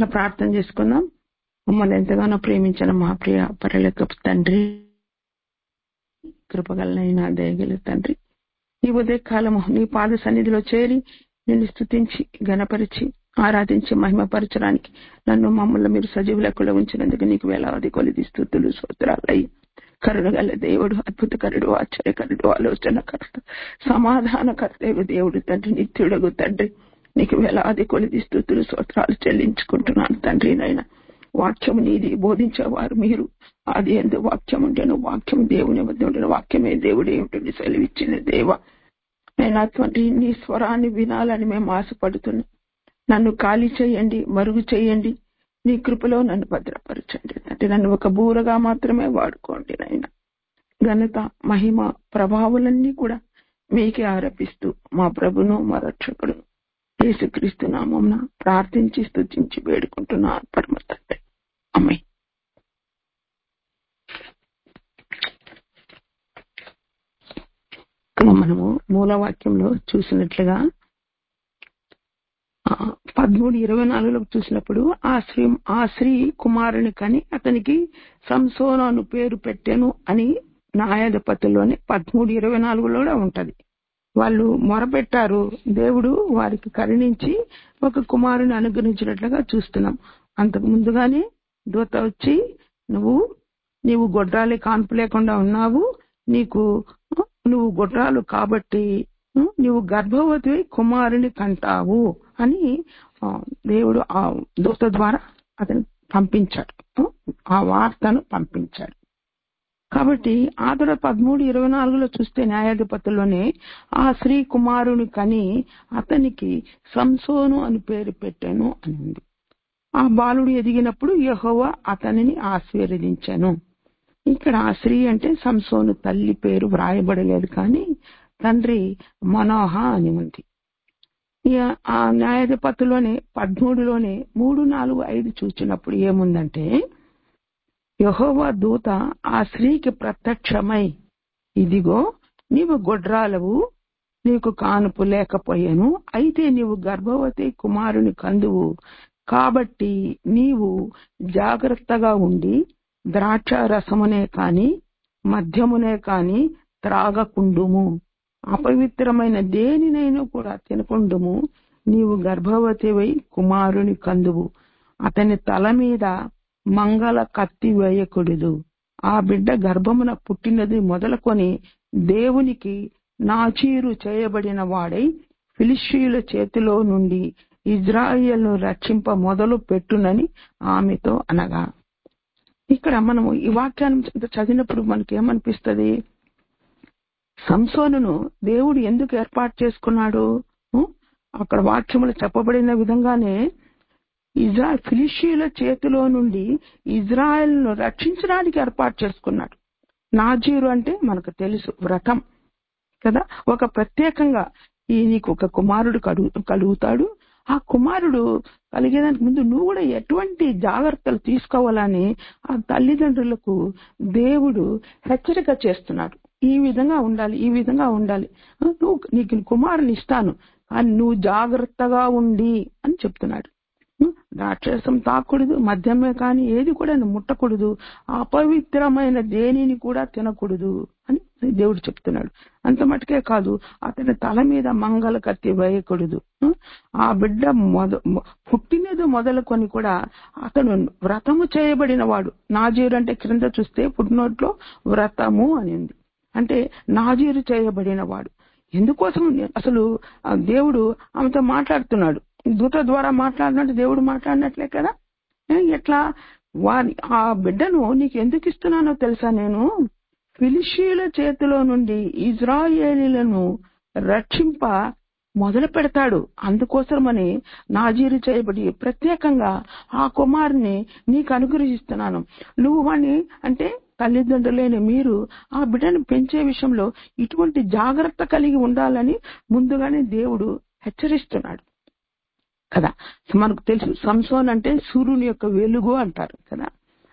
చిన్న ప్రార్థన చేసుకుందాం మమ్మల్ని ఎంతగానో ప్రేమించిన మా ప్రియ పరలోకపు తండ్రి కృపగలనైనా దయగల తండ్రి ఈ ఉదయ కాలము నీ పాద సన్నిధిలో చేరి నిన్ను స్థుతించి గణపరిచి ఆరాధించి మహిమపరచడానికి నన్ను మమ్మల్ని మీరు సజీవ లెక్కలో ఉంచినందుకు నీకు వేలాది కొలిది స్థుతులు స్తోత్రాలయ్యి కరుణగల దేవుడు అద్భుతకరుడు ఆశ్చర్యకరుడు ఆలోచనకర్త సమాధానకర్తేవు దేవుడు తండ్రి నిత్యుడగు తండ్రి నీకు వేలాది కొలిది స్థుతులు స్తోత్రాలు చెల్లించుకుంటున్నాను తండ్రి నైనా వాక్యము నీది బోధించేవారు మీరు అది ఎందు వాక్యం ఉండేను వాక్యం దేవుని వద్ద ఉండేను వాక్యమే దేవుడు ఏమిటండి సెలవిచ్చిన దేవ నేను తండ్రి నీ స్వరాన్ని వినాలని మేము ఆశపడుతున్నాం నన్ను ఖాళీ చేయండి మరుగు చేయండి నీ కృపలో నన్ను భద్రపరచండి తండ్రి నన్ను ఒక బూరగా మాత్రమే వాడుకోండి నాయన ఘనత మహిమ ప్రభావాలన్నీ కూడా మీకే ఆరోపిస్తూ మా ప్రభును మా రక్షకుడును యేసుక్రీస్తు నామం ప్రార్థించి స్తుతించి వేడుకుంటున్నా పరమ తండ్రి అమ్మాయి మనము మూలవాక్యంలో చూసినట్లుగా పదమూడు ఇరవై నాలుగులో చూసినప్పుడు ఆ స్త్రీ ఆ స్త్రీ కుమారుని కని అతనికి సంసోను అను పేరు పెట్టాను అని న్యాయాధిపతుల్లోని పదమూడు ఇరవై నాలుగులో కూడా ఉంటది వాళ్ళు మొరపెట్టారు దేవుడు వారికి కరుణించి ఒక కుమారుని అనుగ్రహించినట్లుగా చూస్తున్నాం అంతకు ముందుగానే దూత వచ్చి నువ్వు నీవు గొడ్రాలి కాన్పు లేకుండా ఉన్నావు నీకు నువ్వు గొడ్రాలు కాబట్టి నువ్వు గర్భవతి కుమారుని కంటావు అని దేవుడు ఆ దూత ద్వారా అతను పంపించాడు ఆ వార్తను పంపించాడు కాబట్టి ఆ తర్వాత పదమూడు ఇరవై నాలుగులో చూస్తే న్యాయాధిపతుల్లోనే ఆ శ్రీ కుమారుని కని అతనికి సంసోను అని పేరు పెట్టాను అని ఉంది ఆ బాలుడు ఎదిగినప్పుడు యహోవ అతనిని ఆశీర్వదించాను ఇక్కడ ఆ స్త్రీ అంటే సంసోను తల్లి పేరు వ్రాయబడలేదు కానీ తండ్రి మనోహ అని ఉంది ఆ న్యాయాధిపతిలోనే పదమూడులోనే మూడు నాలుగు ఐదు చూచినప్పుడు ఏముందంటే యహోవా దూత ఆ స్త్రీకి ప్రత్యక్షమై ఇదిగో నీవు గొడ్రాలవు నీకు కానుపు లేకపోయాను అయితే నీవు గర్భవతి కుమారుని కందువు కాబట్టి నీవు జాగ్రత్తగా ఉండి ద్రాక్ష రసమునే కాని మద్యమునే కాని త్రాగకుండుము అపవిత్రమైన దేనినైనా కూడా తినకుండుము నీవు గర్భవతివై కుమారుని కందువు అతని తల మీద మంగళ కత్తి వేయకూడదు ఆ బిడ్డ గర్భమున పుట్టినది మొదలుకొని దేవునికి నాచీరు చేయబడిన వాడై ఫిలిషియుల చేతిలో నుండి ఇజ్రాయిల్ను రక్షింప మొదలు పెట్టునని ఆమెతో అనగా ఇక్కడ మనము ఈ వాక్యాన్ని చదివినప్పుడు మనకి ఏమనిపిస్తుంది సంసోనును దేవుడు ఎందుకు ఏర్పాటు చేసుకున్నాడు అక్కడ వాక్యములు చెప్పబడిన విధంగానే ఇజ్రాయల్ ఫిలిషియుల చేతిలో నుండి ఇజ్రాయెల్ ను రక్షించడానికి ఏర్పాటు చేసుకున్నాడు నాజీరు అంటే మనకు తెలుసు వ్రతం కదా ఒక ప్రత్యేకంగా ఈ నీకు ఒక కుమారుడు కలుగు కలుగుతాడు ఆ కుమారుడు కలిగేదానికి ముందు నువ్వు కూడా ఎటువంటి జాగ్రత్తలు తీసుకోవాలని ఆ తల్లిదండ్రులకు దేవుడు హెచ్చరిక చేస్తున్నాడు ఈ విధంగా ఉండాలి ఈ విధంగా ఉండాలి నువ్వు నీకు కుమారుని ఇస్తాను కానీ నువ్వు జాగ్రత్తగా ఉండి అని చెప్తున్నాడు రాక్షసం తాకూడదు మద్యమే కానీ ఏది కూడా నువ్వు ముట్టకూడదు అపవిత్రమైన దేనిని కూడా తినకూడదు అని దేవుడు చెప్తున్నాడు అంత మటుకే కాదు అతని తల మీద మంగళ కత్తి వేయకూడదు ఆ బిడ్డ మొద పుట్టినది మొదలుకొని కూడా అతను వ్రతము చేయబడిన వాడు నాజీరు అంటే క్రింద చూస్తే పుట్టినోట్లో వ్రతము అని ఉంది అంటే నాజీరు చేయబడిన వాడు ఎందుకోసం అసలు దేవుడు ఆమెతో మాట్లాడుతున్నాడు దూత ద్వారా మాట్లాడినట్టు దేవుడు మాట్లాడినట్లే కదా ఎట్లా వారి ఆ బిడ్డను నీకు ఎందుకు ఇస్తున్నానో తెలుసా నేను ఫిలిషీల చేతిలో నుండి ఇజ్రాయేలీలను రక్షింప మొదలు పెడతాడు అందుకోసమని నాజీరు చేయబడి ప్రత్యేకంగా ఆ కుమారుని నీకు అనుగ్రహిస్తున్నాను నువ్వు వాణ్ణి అంటే తల్లిదండ్రులైన మీరు ఆ బిడ్డను పెంచే విషయంలో ఇటువంటి జాగ్రత్త కలిగి ఉండాలని ముందుగానే దేవుడు హెచ్చరిస్తున్నాడు కదా మనకు తెలుసు సంసోన్ అంటే సూర్యుని యొక్క వెలుగు అంటారు కదా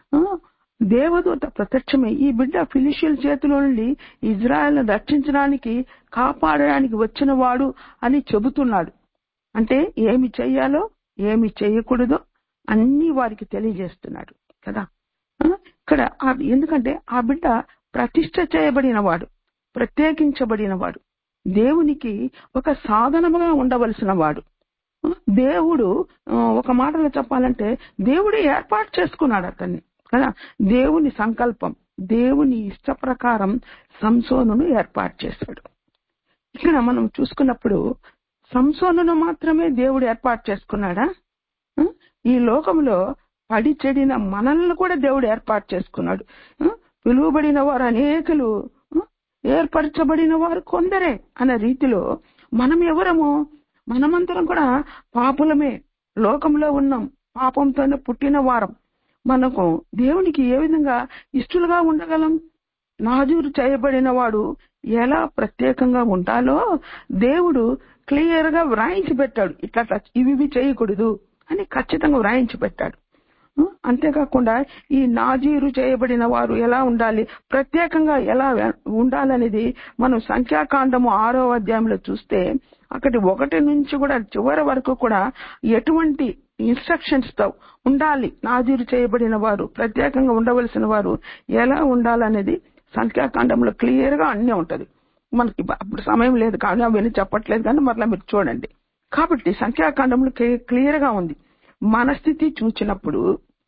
దేవదూత ప్రత్యక్షమై ఈ బిడ్డ ఫిలిషియల్ చేతిలో నుండి ఇజ్రాయెల్ రక్షించడానికి కాపాడడానికి వచ్చిన వాడు అని చెబుతున్నాడు అంటే ఏమి చెయ్యాలో ఏమి చేయకూడదో అన్ని వారికి తెలియజేస్తున్నాడు కదా ఆ, ఇక్కడ ఆ- ఎందుకంటే ఆ బిడ్డ ప్రతిష్ట చేయబడిన వాడు ప్రత్యేకించబడిన వాడు దేవునికి ఒక సాధనముగా ఉండవలసిన వాడు ఆ, దేవుడు ఆ, ఒక మాటలో చెప్పాలంటే దేవుడు ఏర్పాటు చేసుకున్నాడు అతన్ని కదా దేవుని సంకల్పం దేవుని ఇష్ట ప్రకారం సంసోనును ఏర్పాటు చేశాడు ఇక్కడ మనం చూసుకున్నప్పుడు సంసోనును మాత్రమే దేవుడు ఏర్పాటు చేసుకున్నాడా ఆ? ఈ లోకంలో పడి చెడిన మనల్ని కూడా దేవుడు ఏర్పాటు చేసుకున్నాడు ఆ? పిలువబడిన వారు అనేకులు ఆ? ఏర్పరచబడిన వారు కొందరే అనే రీతిలో మనం ఎవరము మనమంతరం కూడా పాపులమే లోకంలో ఉన్నాం పాపంతోనే పుట్టిన వారం మనకు దేవునికి ఏ విధంగా ఇష్టలుగా ఉండగలం నాజూరు చేయబడిన వాడు ఎలా ప్రత్యేకంగా ఉండాలో దేవుడు క్లియర్ గా వ్రాయించి పెట్టాడు ఇట్లా ఇట్లా ఇవి ఇవి చేయకూడదు అని ఖచ్చితంగా వ్రాయించి పెట్టాడు ఆ, అంతేకాకుండా ఈ నాజీరు చేయబడిన వారు ఎలా ఉండాలి ప్రత్యేకంగా ఎలా ఉండాలనేది మనం సంఖ్యాకాండము ఆరో అధ్యాయంలో చూస్తే అక్కడి ఒకటి నుంచి కూడా చివరి వరకు కూడా ఎటువంటి ఇన్స్ట్రక్షన్స్ తో ఉండాలి నాజీరు చేయబడిన వారు ప్రత్యేకంగా ఉండవలసిన వారు ఎలా ఉండాలనేది సంఖ్యాకాండంలో క్లియర్ గా అన్నీ ఉంటది మనకి బ- అప్పుడు సమయం లేదు కానీ అవన్నీ చెప్పట్లేదు కానీ మరలా మీరు చూడండి కాబట్టి సంఖ్యాకాండంలో క్లియర్ గా ఉంది మన స్థితి చూచినప్పుడు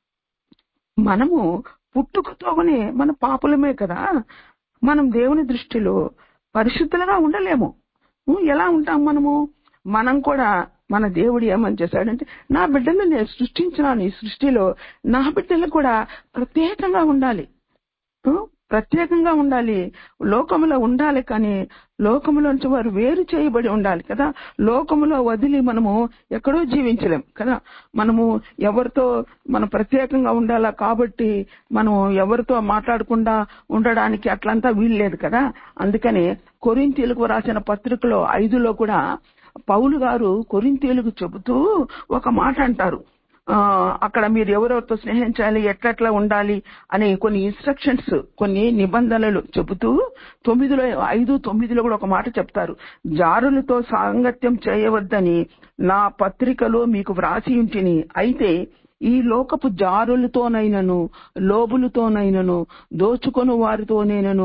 మనము పుట్టుకతోనే మన పాపులమే కదా మనం దేవుని దృష్టిలో పరిశుద్ధులుగా ఉండలేము ఉం, ఎలా ఉంటాం మనము మనం కూడా మన దేవుడు ఏమని చేశాడంటే నా బిడ్డలు నేను సృష్టించినాను ఈ సృష్టిలో నా బిడ్డలు కూడా ప్రత్యేకంగా ఉండాలి ఉం, ప్రత్యేకంగా ఉండాలి లోకములో ఉండాలి కానీ లోకములోంచి వారు వేరు చేయబడి ఉండాలి కదా లోకములో వదిలి మనము ఎక్కడో జీవించలేం కదా మనము ఎవరితో మనం ప్రత్యేకంగా ఉండాలా కాబట్టి మనం ఎవరితో మాట్లాడకుండా ఉండడానికి అట్లంతా వీల్లేదు కదా అందుకని కొరింతీలకు రాసిన పత్రికలో ఐదులో కూడా పౌలు గారు కొరింతీలకు చెబుతూ ఒక మాట అంటారు ఆ అక్కడ మీరు ఎవరెవరితో స్నేహించాలి ఎట్లెట్లా ఉండాలి అనే కొన్ని ఇన్స్ట్రక్షన్స్ కొన్ని నిబంధనలు చెబుతూ తొమ్మిదిలో ఐదు తొమ్మిదిలో కూడా ఒక మాట చెప్తారు జారులతో సాంగత్యం చేయవద్దని నా పత్రికలో మీకు వ్రాసి ఉంటిని అయితే ఈ లోకపు జారులతోనైనను లోబులతోనైనను దోచుకొను వారితోనైనను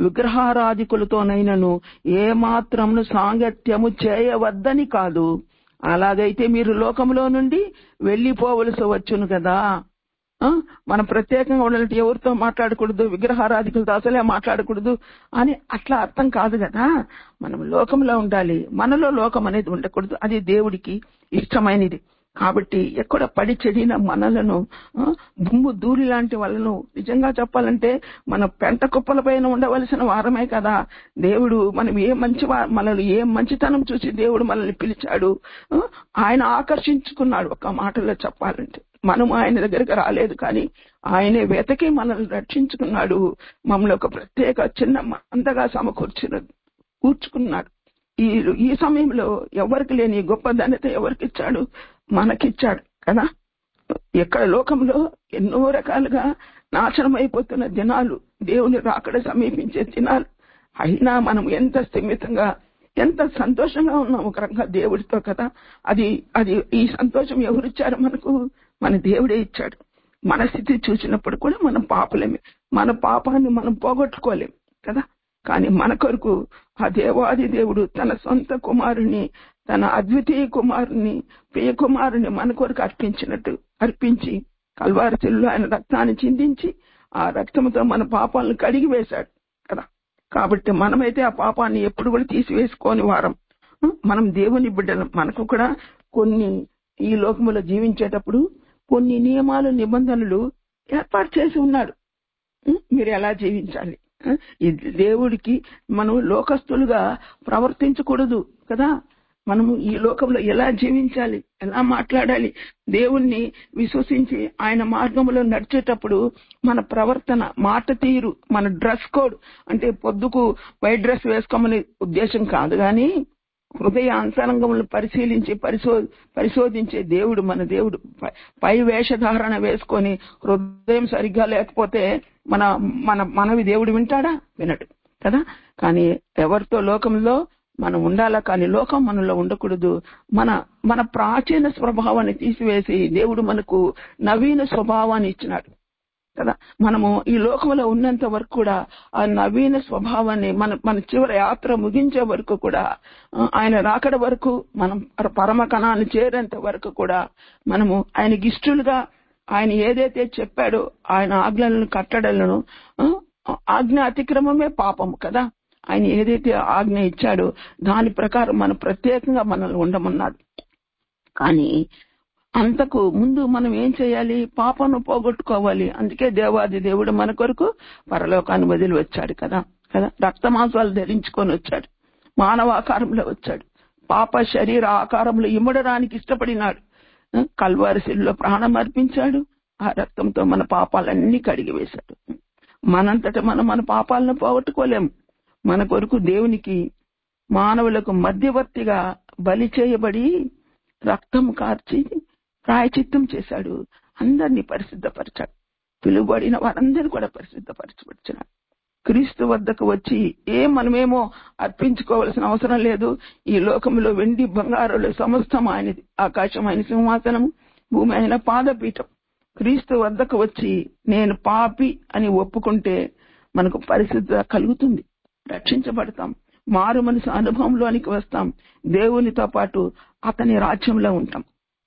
విగ్రహారాధికులతోనైనను ఏ మాత్రమును సాంగత్యము చేయవద్దని కాదు అలాగైతే మీరు లోకంలో నుండి వెళ్ళిపోవలసి వచ్చును కదా ఆ? మనం ప్రత్యేకంగా ఉండాలంటే ఎవరితో మాట్లాడకూడదు విగ్రహారాధికులతో అసలే మాట్లాడకూడదు అని అట్లా అర్థం కాదు కదా మనం లోకంలో ఉండాలి మనలో లోకం అనేది ఉండకూడదు అది దేవుడికి ఇష్టమైనది కాబట్టి ఎక్కడ పడి చెడిన మనలను ఆ, దుమ్ము దూరి లాంటి వాళ్ళను నిజంగా చెప్పాలంటే మన పెంట కుప్పల పైన ఉండవలసిన వారమే కదా దేవుడు మనం ఏ మంచి వా- మనల్ని ఏ మంచితనం చూసి దేవుడు మనల్ని పిలిచాడు ఆ, ఆయన ఆకర్షించుకున్నాడు ఒక మాటలో చెప్పాలంటే మనం ఆయన దగ్గరికి రాలేదు కానీ ఆయనే వెతకి మనల్ని రక్షించుకున్నాడు మమ్మల్ని ఒక ప్రత్యేక చిన్న అంతగా సమకూర్చిన కూర్చుకున్నాడు ఈ ఈ సమయంలో ఎవరికి లేని ఈ గొప్ప ధన్యత ఎవరికి ఇచ్చాడు మనకిచ్చాడు కదా ఎక్కడ లోకంలో ఎన్నో రకాలుగా నాశనం అయిపోతున్న దినాలు దేవుని రాకడ సమీపించే దినాలు అయినా మనం ఎంత స్థిమితంగా ఎంత సంతోషంగా ఉన్నాం ఒక రకంగా దేవుడితో కదా అది అది ఈ సంతోషం ఎవరిచ్చారు మనకు మన దేవుడే ఇచ్చాడు మన స్థితి చూసినప్పుడు కూడా మనం పాపలేమే మన పాపాన్ని మనం పోగొట్టుకోలేం కదా కానీ మన కొరకు ఆ దేవాది దేవుడు తన సొంత కుమారుని తన అద్వితీయ కుమారుని ప్రియ కుమారుని మన కొరకు అర్పించినట్టు అర్పించి కల్వారి చెల్లు ఆయన రక్తాన్ని చిందించి ఆ రక్తంతో మన పాపాలను కడిగి వేశాడు కదా కాబట్టి మనమైతే ఆ పాపాన్ని ఎప్పుడు కూడా తీసివేసుకోని వారం మనం దేవుని బిడ్డలం మనకు కూడా కొన్ని ఈ లోకములో జీవించేటప్పుడు కొన్ని నియమాలు నిబంధనలు ఏర్పాటు చేసి ఉన్నాడు ఉం? మీరు ఎలా జీవించాలి ఉం? ఈ దేవుడికి మనం లోకస్తులుగా ప్రవర్తించకూడదు కదా మనము ఈ లోకంలో ఎలా జీవించాలి ఎలా మాట్లాడాలి దేవుణ్ణి విశ్వసించి ఆయన మార్గంలో నడిచేటప్పుడు మన ప్రవర్తన మాట తీరు మన డ్రెస్ కోడ్ అంటే పొద్దుకు వైట్ డ్రెస్ వేసుకోమనే ఉద్దేశం కాదు కానీ హృదయ అంతరంగములను పరిశీలించి పరిశో పరిశోధించే దేవుడు మన దేవుడు పై- పై వేషధారణ వేసుకొని హృదయం సరిగ్గా లేకపోతే మన మన మనవి దేవుడు వింటాడా వినడు కదా కానీ ఎవరితో లోకంలో మనం ఉండాలా కానీ లోకం మనలో ఉండకూడదు మన మన ప్రాచీన స్వభావాన్ని తీసివేసి దేవుడు మనకు నవీన స్వభావాన్ని ఇచ్చినాడు కదా మనము ఈ లోకంలో ఉన్నంత వరకు కూడా ఆ నవీన స్వభావాన్ని మన మన చివరి యాత్ర ముగించే వరకు కూడా ఆ, ఆయన రాకడ వరకు మనం పర- పరమ కణాన్ని చేరేంత వరకు కూడా మనము ఆయనకి ఇష్టలుగా ఆయన ఏదైతే చెప్పాడో ఆయన ఆజ్ఞలను కట్టడలను ఆ, ఆజ్ఞ అతిక్రమమే పాపము కదా ఆయన ఏదైతే ఆజ్ఞ ఇచ్చాడో దాని ప్రకారం మనం ప్రత్యేకంగా మనల్ని ఉండమన్నాడు కానీ అంతకు ముందు మనం ఏం చేయాలి పాపను పోగొట్టుకోవాలి అందుకే దేవాది దేవుడు మన కొరకు పరలోకాన్ని వదిలి వచ్చాడు కదా కదా రక్తమాంసాలు ధరించుకొని వచ్చాడు మానవ ఆకారంలో వచ్చాడు పాప శరీర ఆకారంలో ఇమ్మడడానికి ఇష్టపడినాడు ఆ, కల్వారి శిల్లో ప్రాణం అర్పించాడు ఆ రక్తంతో మన పాపాలన్నీ కడిగి వేశాడు మనంతట మనం మన పాపాలను పోగొట్టుకోలేం మన కొరకు దేవునికి మానవులకు మధ్యవర్తిగా బలి చేయబడి రక్తం కార్చి ప్రాయచిత్తం చేశాడు అందరినీ పరిశుద్ధపరిచాడు పిలువబడిన వారందరినీ కూడా పరిశుద్ధపరచబడిచాడు క్రీస్తు వద్దకు వచ్చి ఏం మనమేమో అర్పించుకోవాల్సిన అవసరం లేదు ఈ లోకంలో వెండి బంగారులు సమస్తం ఆయనది ఆకాశం ఆయన సింహాసనము భూమి ఆయన పాదపీఠం క్రీస్తు వద్దకు వచ్చి నేను పాపి అని ఒప్పుకుంటే మనకు పరిశుద్ధ కలుగుతుంది రక్షించబడతాం మారు మనసు అనుభవంలోనికి వస్తాం దేవునితో పాటు అతని రాజ్యంలో ఉంటాం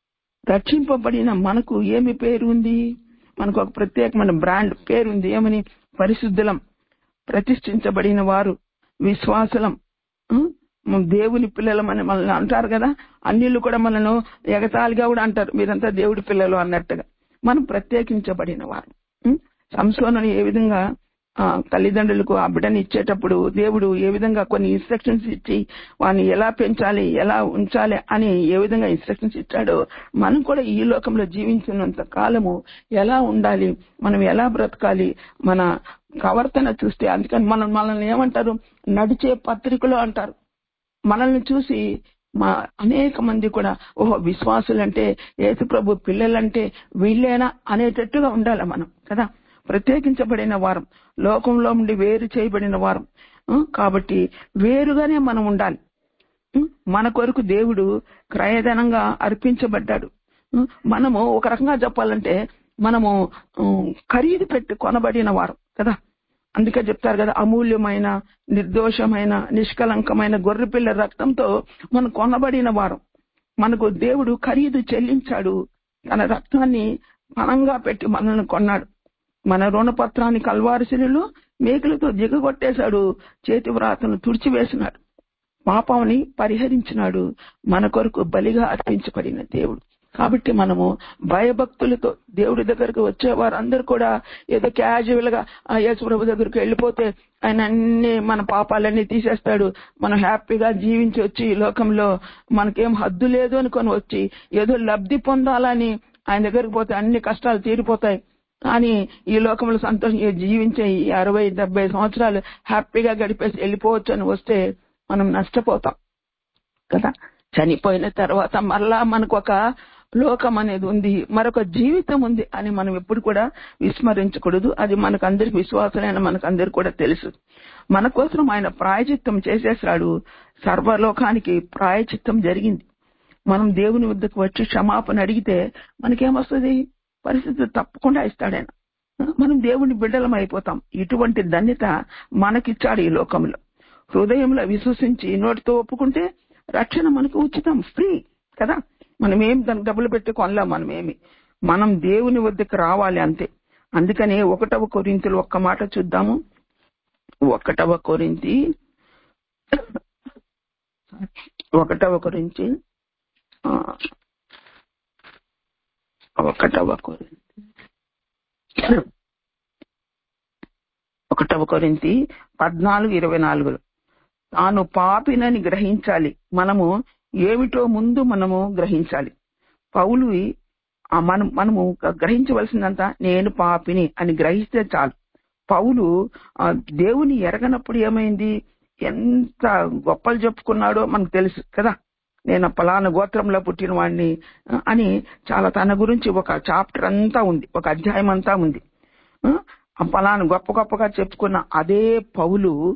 రక్షింపబడిన మనకు ఏమి పేరు ఉంది మనకు ఒక ప్రత్యేకమైన బ్రాండ్ పేరు ఉంది ఏమని పరిశుద్ధులం ప్రతిష్ఠించబడిన వారు విశ్వాసులం ఉం? దేవుని పిల్లలమని మనల్ని అంటారు కదా అన్నిళ్ళు కూడా మనను ఎగతాళిగా కూడా అంటారు మీరంతా దేవుడి పిల్లలు అన్నట్టుగా మనం ప్రత్యేకించబడిన వారు ఉం? సంసోనుని ఏ విధంగా ఆ, తల్లిదండ్రులకు ఆ బిడ్డని ఇచ్చేటప్పుడు దేవుడు ఏ విధంగా కొన్ని ఇన్స్ట్రక్షన్స్ ఇచ్చి వాడిని ఎలా పెంచాలి ఎలా ఉంచాలి అని ఏ విధంగా ఇన్స్ట్రక్షన్స్ ఇచ్చాడో మనం కూడా ఈ లోకంలో జీవించినంత కాలము ఎలా ఉండాలి మనం ఎలా బ్రతకాలి మన ప్రవర్తన చూస్తే అందుకని మనం మనల్ని ఏమంటారు నడిచే పత్రికలు అంటారు మనల్ని చూసి మా అనేక మంది కూడా ఓహో విశ్వాసులంటే యేసు ప్రభు పిల్లలంటే వీళ్ళేనా అనేటట్టుగా ఉండాలి మనం కదా ప్రత్యేకించబడిన వారం లోకంలో నుండి వేరు చేయబడిన వారం ఆ, కాబట్టి వేరుగానే మనం ఉండాలి ఉం? మన కొరకు దేవుడు క్రయధనంగా అర్పించబడ్డాడు ఉం? మనము ఒక రకంగా చెప్పాలంటే మనము ఉం, ఖరీదు పెట్టి కొనబడిన వారం కదా అందుకే చెప్తారు కదా అమూల్యమైన నిర్దోషమైన నిష్కలంకమైన గొర్రెపిల్ల రక్తంతో మనం కొనబడిన వారం మనకు దేవుడు ఖరీదు చెల్లించాడు తన రక్తాన్ని పణంగా పెట్టి మనల్ని కొన్నాడు మన రుణపత్రాన్ని కల్వారిశిలో మేకులతో దిగగొట్టేశాడు చేతి వ్రాతను తుడిచివేసినాడు పాపాన్ని పరిహరించినాడు మన కొరకు బలిగా అర్పించబడిన దేవుడు కాబట్టి మనము భయభక్తులతో దేవుడి దగ్గరకు వచ్చే వారందరూ కూడా ఏదో క్యాజువల్ గా ఆ యేసు ప్రభు దగ్గరికి వెళ్ళిపోతే ఆయన అన్ని మన పాపాలన్నీ తీసేస్తాడు మనం హ్యాపీగా జీవించి వచ్చి ఈ లోకంలో మనకేం హద్దు లేదు అనుకొని వచ్చి ఏదో లబ్ధి పొందాలని ఆయన దగ్గరికి పోతే అన్ని కష్టాలు తీరిపోతాయి కానీ ఈ లోకంలో సంతోషంగా జీవించే ఈ అరవై డెబ్బై సంవత్సరాలు హ్యాపీగా గడిపేసి వెళ్ళిపోవచ్చు అని వస్తే మనం నష్టపోతాం కదా చనిపోయిన తర్వాత మరలా మనకు ఒక లోకం అనేది ఉంది మరొక జీవితం ఉంది అని మనం ఎప్పుడు కూడా విస్మరించకూడదు అది మనకు అందరికి విశ్వాసమైన మనకు అందరికి కూడా తెలుసు మన కోసం ఆయన ప్రాయచిత్తం చేసేసాడు సర్వలోకానికి ప్రాయచిత్తం జరిగింది మనం దేవుని వద్దకు వచ్చి క్షమాపణ అడిగితే మనకేమొస్తుంది పరిస్థితి తప్పకుండా ఇస్తాడు ఆయన మనం దేవుని బిడ్డలం అయిపోతాం ఇటువంటి ధన్యత మనకిచ్చాడు ఈ లోకంలో హృదయంలో విశ్వసించి నోటితో ఒప్పుకుంటే రక్షణ మనకు ఉచితం ఫ్రీ కదా మనం ఏం దానికి డబ్బులు పెట్టి కొనలేం మనం ఏమి మనం దేవుని వద్దకు రావాలి అంతే అందుకనే ఒకటవ కొరింతలు ఒక్క మాట చూద్దాము ఒకటవ కొరింతి ఒకటవ కొరించి ఆ, ఒకటవ కొరింతి ఒకటవ కొరింతి పద్నాలుగు ఇరవై నాలుగులో తాను పాపినని గ్రహించాలి మనము ఏమిటో ముందు మనము గ్రహించాలి పౌలు ఆ మనం మనము గ్రహించవలసిందంతా నేను పాపిని అని గ్రహిస్తే చాలు పౌలు ఆ దేవుని ఎరగనప్పుడు ఏమైంది ఎంత గొప్పలు చెప్పుకున్నాడో మనకు తెలుసు కదా నేను పలానా గోత్రంలో పుట్టిన వాడిని ఆ, అని చాలా తన గురించి ఒక చాప్టర్ అంతా ఉంది ఒక అధ్యాయం అంతా ఉంది ఆ, ఆ పలానా గొప్ప గొప్పగా చెప్పుకున్న అదే పౌలు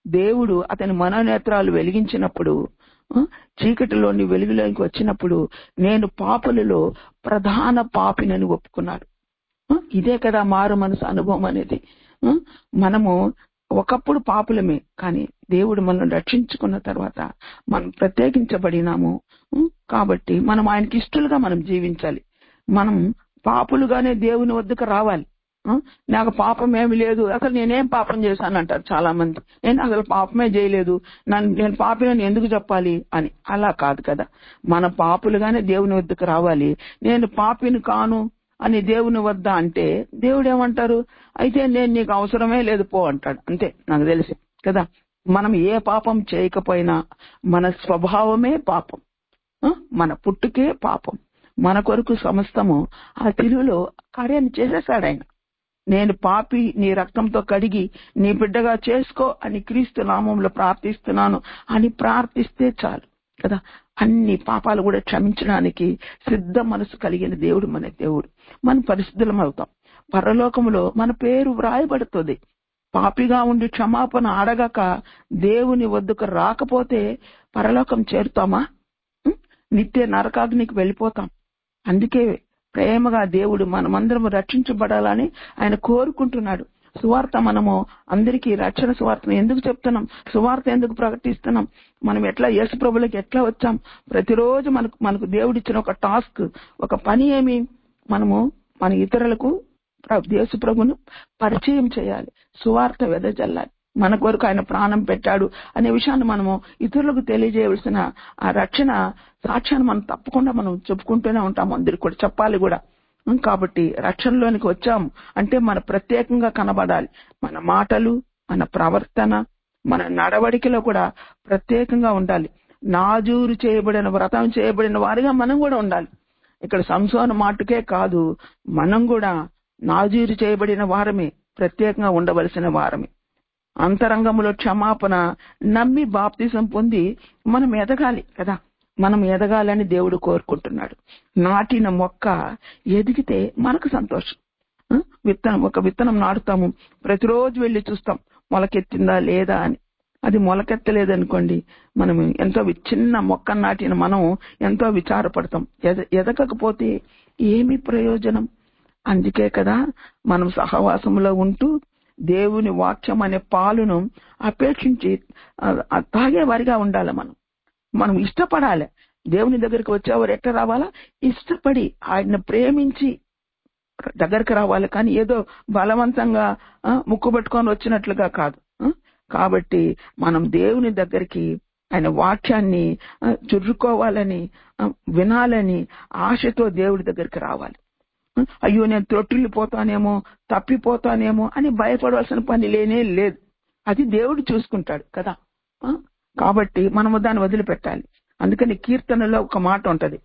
దేవుడు అతని మనోనేత్రాలు వెలిగించినప్పుడు ఆ, చీకటిలోని వెలుగులోకి వచ్చినప్పుడు నేను పాపులలో ప్రధాన పాపినని ఒప్పుకున్నాడు ఆ, ఇదే కదా మారు మనసు అనుభవం అనేది ఆ, మనము ఒకప్పుడు పాపులమే కానీ దేవుడు మనం రక్షించుకున్న తర్వాత మనం ప్రత్యేకించబడినాము ఆ, కాబట్టి మనం ఆయనకి ఇష్టలుగా మనం జీవించాలి మనం పాపులుగానే దేవుని వద్దకు రావాలి ఆ, నాకు పాపం ఏమి లేదు అసలు నేనేం పాపం చేశాను అంటారు చాలా మంది నేను అసలు పాపమే చేయలేదు నన్ను నేను పాపిని ఎందుకు చెప్పాలి అని అలా కాదు కదా మన పాపులుగానే దేవుని వద్దకు రావాలి నేను పాపిని కాను అని దేవుని వద్ద అంటే దేవుడు ఏమంటారు అయితే నేను నీకు అవసరమే లేదు పో అంటాడు అంతే నాకు తెలిసి కదా మనం ఏ పాపం చేయకపోయినా మన స్వభావమే పాపం ఆ? మన పుట్టుకే పాపం మన కొరకు సమస్తము ఆ తిరువులో కార్యాన్ని చేసేసాడు ఆయన నేను పాపి నీ రక్తంతో కడిగి నీ బిడ్డగా చేసుకో అని క్రీస్తు నామంలో ప్రార్థిస్తున్నాను అని ప్రార్థిస్తే చాలు కదా అన్ని పాపాలు కూడా క్షమించడానికి సిద్ధ మనసు కలిగిన దేవుడు మన దేవుడు మన పరిశుద్ధులం అవుతాం పరలోకములో మన పేరు వ్రాయబడుతుంది పాపిగా ఉండి క్షమాపణ అడగక దేవుని వద్దకు రాకపోతే పరలోకం చేరుతామా ఉం? నిత్య నరకాగ్నికి వెళ్ళిపోతాం అందుకే ప్రేమగా దేవుడు మనమందరం రక్షించబడాలని ఆయన కోరుకుంటున్నాడు సువార్త మనము అందరికీ రక్షణ సువార్తను ఎందుకు చెప్తున్నాం సువార్త ఎందుకు ప్రకటిస్తున్నాం మనం ఎట్లా యేసు ప్రభులకి ఎట్లా వచ్చాం ప్రతిరోజు మనకు మనకు దేవుడు ఇచ్చిన ఒక టాస్క్ ఒక పని ఏమి మనము మన ఇతరులకు ప్ర- యేసు ప్రభును పరిచయం చేయాలి సువార్త వెదజల్లాలి మన కొరకు ఆయన ప్రాణం పెట్టాడు అనే విషయాన్ని మనము ఇతరులకు తెలియజేయవలసిన ఆ రక్షణ సాక్ష్యాన్ని మనం తప్పకుండా మనం చెప్పుకుంటూనే ఉంటాం అందరికి కూడా చెప్పాలి కూడా ఉం, కాబట్టి రక్షణలోనికి వచ్చాం అంటే మన ప్రత్యేకంగా కనబడాలి మన మాటలు మన ప్రవర్తన మన నడవడికలో కూడా ప్రత్యేకంగా ఉండాలి నాజూరు చేయబడిన వ్రతం చేయబడిన వారిగా మనం కూడా ఉండాలి ఇక్కడ సంసోన మాటకే కాదు మనం కూడా నాజూరు చేయబడిన వారమే ప్రత్యేకంగా ఉండవలసిన వారమే అంతరంగంలో క్షమాపణ నమ్మి బాప్తిసం పొంది మనం ఎదగాలి కదా మనం ఎదగాలని దేవుడు కోరుకుంటున్నాడు నాటిన మొక్క ఎదిగితే మనకు సంతోషం ఆ? విత్తనం ఒక విత్తనం నాటుతాము ప్రతిరోజు వెళ్ళి చూస్తాం మొలకెత్తిందా లేదా అని అది మొలకెత్తలేదనుకోండి మనం ఎంతో వి- చిన్న మొక్క నాటిన మనం ఎంతో విచారపడతాం ఎద- ఎదగకపోతే ఏమి ప్రయోజనం అందుకే కదా మనం సహవాసంలో ఉంటూ దేవుని వాక్యం అనే పాలును అపేక్షించి ఆ, ఆ, తాగేవారిగా ఉండాలి మనం మనం ఇష్టపడాలి దేవుని దగ్గరికి వచ్చేవారు ఎట్లా రావాలా ఇష్టపడి ఆయన ప్రేమించి దగ్గరికి రావాలి కానీ ఏదో బలవంతంగా ఆ, ముక్కు పట్టుకొని వచ్చినట్లుగా కాదు ఆ? కాబట్టి మనం దేవుని దగ్గరికి ఆయన వాక్యాన్ని ఆ, చురుకోవాలని ఆ, వినాలని ఆశతో దేవుడి దగ్గరికి రావాలి ఆ, అయ్యో నేను త్రొట్టిల్లిపోతానేమో తప్పిపోతానేమో అని భయపడవలసిన పని లేనే లేదు అది దేవుడు చూసుకుంటాడు కదా ఆ? కాబట్టి మనము దాన్ని వదిలిపెట్టాలి అందుకని కీర్తనలో ఒక మాట ఉంటది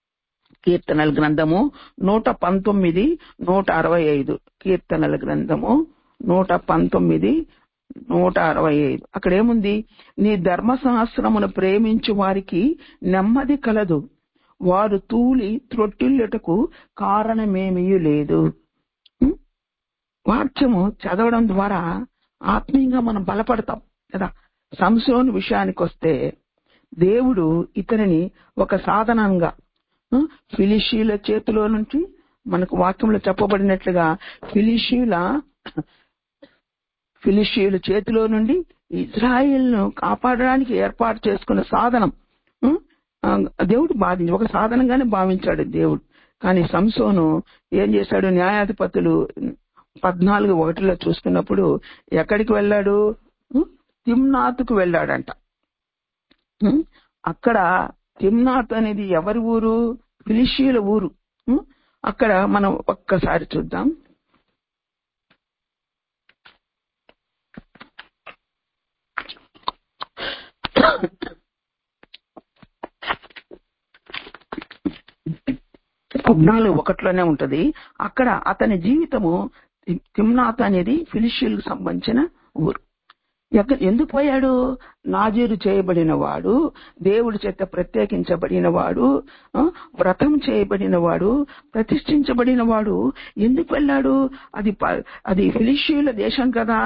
కీర్తనల గ్రంథము నూట పంతొమ్మిది నూట అరవై ఐదు కీర్తనల గ్రంథము నూట పంతొమ్మిది నూట అరవై ఐదు అక్కడ ఏముంది నీ ధర్మశాస్త్రమును ప్రేమించు వారికి నెమ్మది కలదు వారు తూలి త్రొట్టిల్లుటకు కారణమేమీ లేదు ఉం? వాక్యము చదవడం ద్వారా ఆత్మీయంగా మనం బలపడతాం కదా సంసోను విషయానికి వస్తే దేవుడు ఇతనిని ఒక సాధనంగా ఆ, ఫిలిషీల చేతిలో నుంచి మనకు వాక్యంలో చెప్పబడినట్లుగా ఫిలిషీల ఫిలిషీయుల చేతిలో నుండి ఇజ్రాయిల్ను కాపాడడానికి ఏర్పాటు చేసుకున్న సాధనం ఉం? ఆ, దేవుడు భావించి ఒక సాధనంగానే భావించాడు దేవుడు కానీ సంసోను ఏం చేశాడు న్యాయాధిపతులు పద్నాలుగు ఒకటిలో చూసుకున్నప్పుడు ఎక్కడికి వెళ్ళాడు ఉం? తిమ్నాతుకు వెళ్ళాడంట ఉం? అక్కడ తిమ్నాత్ అనేది ఎవరి ఊరు ఫిలిషియుల ఊరు ఉం? అక్కడ మనం ఒక్కసారి చూద్దాం పద్నాలుగు ఒకటిలోనే ఉంటది అక్కడ అతని జీవితము తిమ్నాథ్ అనేది ఫిలిషియల్కు సంబంధించిన ఊరు ఎక్క- ఎందుకు పోయాడు నాజీరు చేయబడిన వాడు దేవుడి చేత ప్రత్యేకించబడిన వాడు ఆ, వ్రతం చేయబడిన వాడు ప్రతిష్ఠించబడిన వాడు ఎందుకు వెళ్ళాడు అది ప- అది ఫిలిషియుల దేశం కదా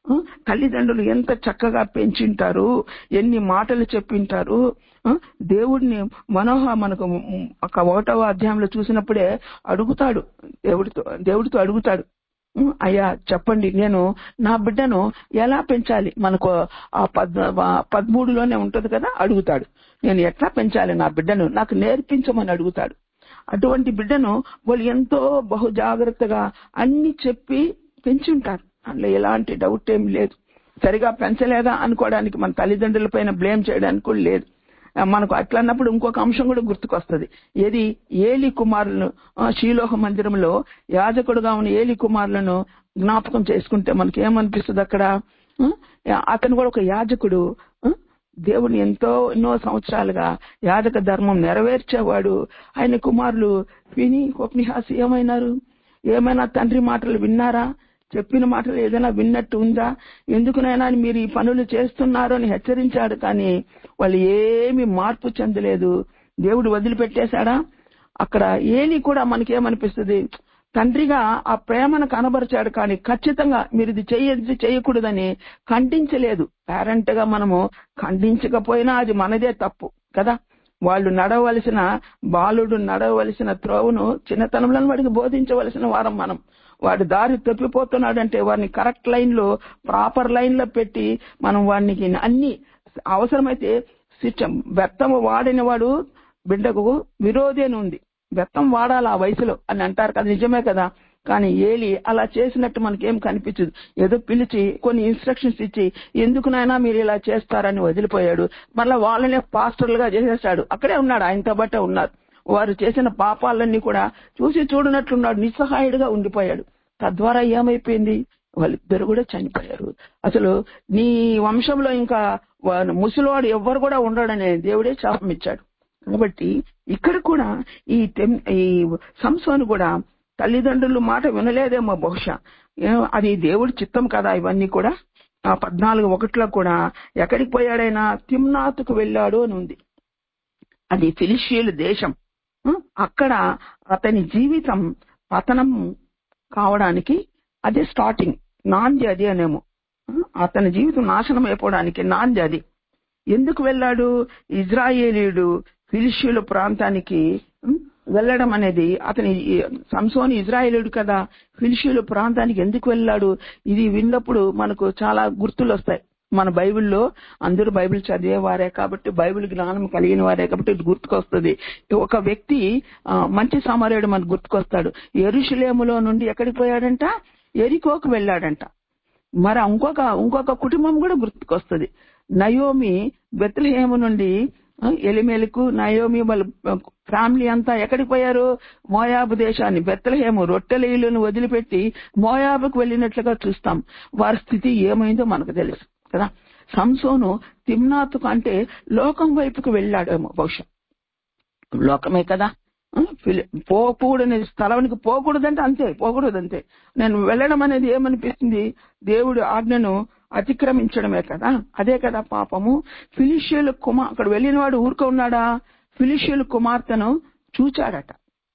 ఆ, తల్లిదండ్రులు ఎంత చక్కగా పెంచింటారు ఎన్ని మాటలు చెప్పింటారు ఆ, దేవుడిని మనోహ మనకు ఒక ఒకటవ అధ్యాయంలో చూసినప్పుడే అడుగుతాడు దేవుడితో దేవుడితో అడుగుతాడు ఉం, అయ్యా చెప్పండి నేను నా బిడ్డను ఎలా పెంచాలి మనకు ఆ పద్ ఆ పదమూడులోనే ఉంటది కదా అడుగుతాడు నేను ఎట్లా పెంచాలి నా బిడ్డను నాకు నేర్పించమని అడుగుతాడు అటువంటి బిడ్డను వాళ్ళు ఎంతో బహు జాగ్రత్తగా అన్ని చెప్పి పెంచుంటారు అందులో ఎలాంటి డౌట్ ఏం లేదు సరిగా పెంచలేదా అనుకోవడానికి మన తల్లిదండ్రుల పైన బ్లేమ్ చేయడానికి కూడా లేదు ఆ, మనకు అట్లా అన్నప్పుడు ఇంకొక అంశం కూడా గుర్తుకొస్తుంది ఏది ఏలి కుమారులను ఆ, శీలోహ మందిరంలో యాజకుడుగా ఉన్న ఏలి కుమారులను జ్ఞాపకం చేసుకుంటే మనకి ఏమనిపిస్తుంది అక్కడ ఆ, అతను కూడా ఒక యాజకుడు ఆ, దేవుని ఎంతో ఎన్నో సంవత్సరాలుగా యాజక ధర్మం నెరవేర్చేవాడు ఆయన కుమారులు విని ఉపనిహాసి ఏమైనారు ఏమైనా తండ్రి మాటలు విన్నారా చెప్పిన మాటలు ఏదైనా విన్నట్టు ఉందా ఎందుకునైనా మీరు ఈ పనులు చేస్తున్నారు అని హెచ్చరించాడు కానీ వాళ్ళు ఏమి మార్పు చెందలేదు దేవుడు వదిలిపెట్టేశాడా అక్కడ ఏలి కూడా మనకేమనిపిస్తుంది తండ్రిగా ఆ ప్రేమను కనబరిచాడు కానీ ఖచ్చితంగా మీరు ఇది చెయ్యది చేయకూడదని ఖండించలేదు పేరెంట్ గా మనము ఖండించకపోయినా అది మనదే తప్పు కదా వాళ్ళు నడవలసిన బాలుడు నడవలసిన త్రోవను చిన్నతనంలో వాడికి బోధించవలసిన వారం మనం వాడు దారి తప్పిపోతున్నాడంటే వాడిని కరెక్ట్ లైన్ లో ప్రాపర్ లైన్ లో పెట్టి మనం వాడికి అన్ని అవసరమైతే శిక్ష బెత్తం వాడిన వాడు బిడ్డకు విరోధి అని ఉంది బెత్తం వాడాలి ఆ వయసులో అని అంటారు కదా నిజమే కదా కానీ ఏలి అలా చేసినట్టు మనకేం కనిపించదు ఏదో పిలిచి కొన్ని ఇన్స్ట్రక్షన్స్ ఇచ్చి ఎందుకునైనా మీరు ఇలా చేస్తారని వదిలిపోయాడు మళ్ళా వాళ్ళనే పాస్టర్లుగా చేసేసాడు అక్కడే ఉన్నాడు ఆయనతో బట్టే ఉన్నారు వారు చేసిన పాపాలన్నీ కూడా చూసి చూడనట్లున్నాడు నిస్సహాయుడుగా ఉండిపోయాడు తద్వారా ఏమైపోయింది వాళ్ళిద్దరు కూడా చనిపోయారు అసలు నీ వంశంలో ఇంకా వా- ముసలివాడు ఎవ్వరు కూడా ఉండడనే దేవుడే శాపం ఇచ్చాడు కాబట్టి ఇక్కడ కూడా ఈ తెమ్- ఈ సంసోను కూడా తల్లిదండ్రులు మాట వినలేదేమో బహుశా ఏ- అది దేవుడి చిత్తం కదా ఇవన్నీ కూడా ఆ పద్నాలుగు ఒకటిలో కూడా ఎక్కడికి పోయాడైనా తిమ్నాతుకు వెళ్ళాడు అని ఉంది అది ఫిలిషియల్ దేశం ఆ, అక్కడ అతని జీవితం పతనం కావడానికి అదే స్టార్టింగ్ నాంది అది అనేమో ఆ, అతని జీవితం నాశనం అయిపోవడానికి నాంది అది ఎందుకు వెళ్ళాడు ఇజ్రాయేలీయుడు ఫిలిషియుల ప్రాంతానికి ఉమ్, వెళ్ళడం అనేది అతని ఈ సంసోని ఇజ్రాయేలుడు కదా ఫిలిషియుల ప్రాంతానికి ఎందుకు వెళ్ళాడు ఇది విన్నప్పుడు మనకు చాలా గుర్తులు వస్తాయి మన బైబిల్లో అందరూ బైబిల్ చదివేవారే కాబట్టి బైబిల్ జ్ఞానం కలిగిన వారే కాబట్టి ఇది గుర్తుకొస్తుంది ఒక వ్యక్తి ఆ, మంచి సమరేయుడు మనకు గుర్తుకొస్తాడు ఎరుషులేములో నుండి ఎక్కడికి పోయాడంట ఎరికోకు వెళ్ళాడంట మరి ఇంకొక ఇంకొక కుటుంబం కూడా గుర్తుకొస్తుంది నయోమి బెత్లహేము నుండి ఆ, ఎలిమెలకు నయోమి వాళ్ళ ఫ్యామిలీ అంతా ఎక్కడికి పోయారు మోయాబు దేశాన్ని బెత్లహేము రొట్టెల ఇల్లును వదిలిపెట్టి మోయాబుకు వెళ్ళినట్లుగా చూస్తాం వారి స్థితి ఏమైందో మనకు తెలుసు కదా సంసోను తిమ్నాతుకు అంటే లోకం వైపుకు వెళ్ళాడేమో బహుశా లోకమే కదా ఆ, ఫిలి- పోకూడని స్థలానికి పోకూడదంటే అంతే పోకూడదు అంతే నేను వెళ్ళడం అనేది ఏమనిపిస్తుంది దేవుడు ఆజ్ఞను అతిక్రమించడమే కదా అదే కదా పాపము ఫిలిషియల్ కుమార్ అక్కడ వెళ్ళిన వాడు ఊరుకో ఉన్నాడా ఫిలిషియల్ కుమార్తెను చూచాడట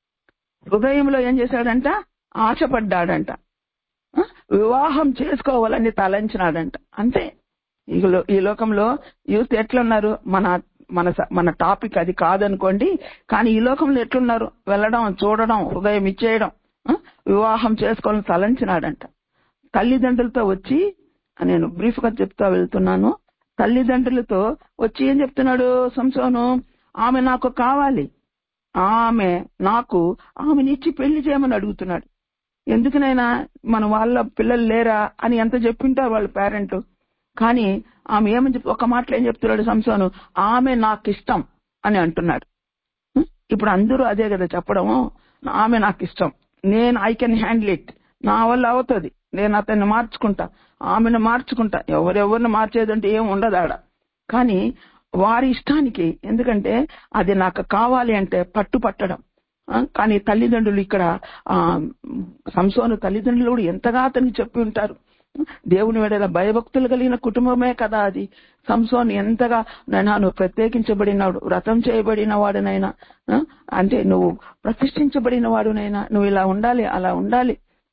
హృదయంలో ఏం చేశాడంట ఆశపడ్డాడంట ఆ, వివాహం చేసుకోవాలని తలంచినాడంట అంతే ఈ లో- ఈ లోకంలో యూత్ ఎట్లున్నారు మన మన స- మన టాపిక్ అది కాదనుకోండి కానీ ఈ లోకంలో ఎట్లున్నారు వెళ్ళడం చూడడం హృదయం ఇచ్చేయడం ఆ, వివాహం చేసుకోవాలని తలంచినాడంట తల్లిదండ్రులతో వచ్చి నేను బ్రీఫ్ గా చెప్తా వెళ్తున్నాను తల్లిదండ్రులతో వచ్చి ఏం చెప్తున్నాడు సంసోను ఆమె నాకు కావాలి ఆమె నాకు ఆమెనిచ్చి పెళ్లి చేయమని అడుగుతున్నాడు ఎందుకునైనా మన వాళ్ళ పిల్లలు లేరా అని ఎంత చెప్పింటారు వాళ్ళ పేరెంట్ కానీ ఆమె ఏమని చెప్పి ఒక మాటలో ఏం చెప్తున్నాడు సంసోను ఆమె నాకు ఇష్టం అని అంటున్నాడు హ్మ్? ఇప్పుడు అందరూ అదే కదా చెప్పడము ఆమె నాకు ఇష్టం నేను ఐ కెన్ హ్యాండిల్ ఇట్ నా వల్ల అవుతుంది నేను అతన్ని మార్చుకుంటా ఆమెను మార్చుకుంటా ఎవరెవరిని మార్చేదంటే ఏం ఉండదు ఆడ కానీ వారి ఇష్టానికి ఎందుకంటే అది నాకు కావాలి అంటే పట్టు పట్టడం ఆ, కానీ తల్లిదండ్రులు ఇక్కడ ఆ సంసోను తల్లిదండ్రులు కూడా ఎంతగా అతనికి చెప్పి ఉంటారు దేవుని వెడల భయభక్తులు కలిగిన కుటుంబమే కదా అది సంసోన్ ఎంతగా నైనా నువ్వు ప్రత్యేకించబడినాడు వ్రతం చేయబడిన వాడునైనా ఆ, అంటే నువ్వు ప్రతిష్ఠించబడిన వాడునైనా నువ్వు ఇలా ఉండాలి అలా ఉండాలి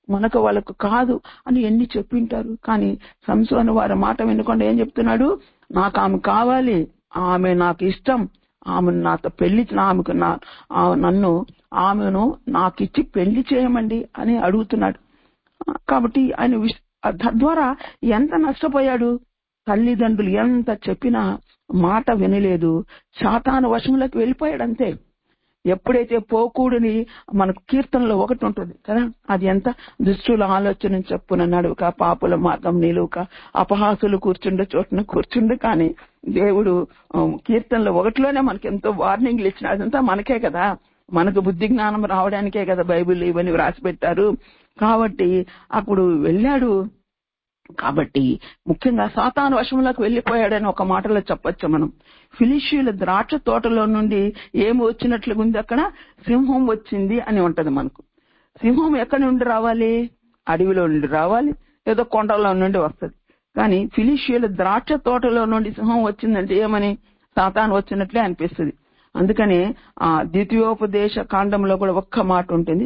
మనకు వాళ్ళకు కాదు అని ఎన్ని చెప్పింటారు కానీ సంసోను వారి మాట వినకుండా ఏం చెప్తున్నాడు నాకు ఆమె కావాలి ఆమె నాకు ఇష్టం ఆమె నాతో పెళ్లి ఆమెకు నా ఆ- నన్ను ఆమెను నాకు ఇచ్చి పెళ్లి చేయమండి అని అడుగుతున్నాడు కాబట్టి ఆయన విష్- తద్వారా ఎంత నష్టపోయాడు తల్లిదండ్రులు ఎంత చెప్పినా మాట వినలేదు శాతాను వశంలోకి వెళ్ళిపోయాడు అంతే ఎప్పుడైతే పోకూడని మనకు కీర్తనలో ఒకటి ఉంటుంది కదా అది ఎంత దుష్టుల ఆలోచన చెప్పున నడువుక పాపుల మార్గం నిలువుక అపహాసులు కూర్చుండే చోటున కూర్చుండు కానీ దేవుడు ఆ, కీర్తనలో ఒకటిలోనే మనకి ఎంతో వార్నింగ్లు ఇచ్చిన అదంతా మనకే కదా మనకు బుద్ధి జ్ఞానం రావడానికే కదా బైబిల్ ఇవన్నీ వ్రాసి పెట్టారు కాబట్టి అప్పుడు వెళ్ళాడు కాబట్టి ముఖ్యంగా సాతాను వశంలోకి వెళ్లిపోయాడని ఒక మాటలో చెప్పొచ్చు మనం ఫిలిషియుల ద్రాక్ష తోటలో నుండి ఏమి వచ్చినట్లుగా ఉంది అక్కడ సింహం వచ్చింది అని ఉంటది మనకు సింహం ఎక్కడి నుండి రావాలి అడవిలో నుండి రావాలి ఏదో కొండలో నుండి వస్తది కానీ ఫిలిషియుల ద్రాక్ష తోటలో నుండి సింహం వచ్చిందంటే ఏమని సాతాను వచ్చినట్లే అనిపిస్తుంది అందుకని ఆ ద్వితీయోపదేశ కాండంలో కూడా ఒక్క మాట ఉంటుంది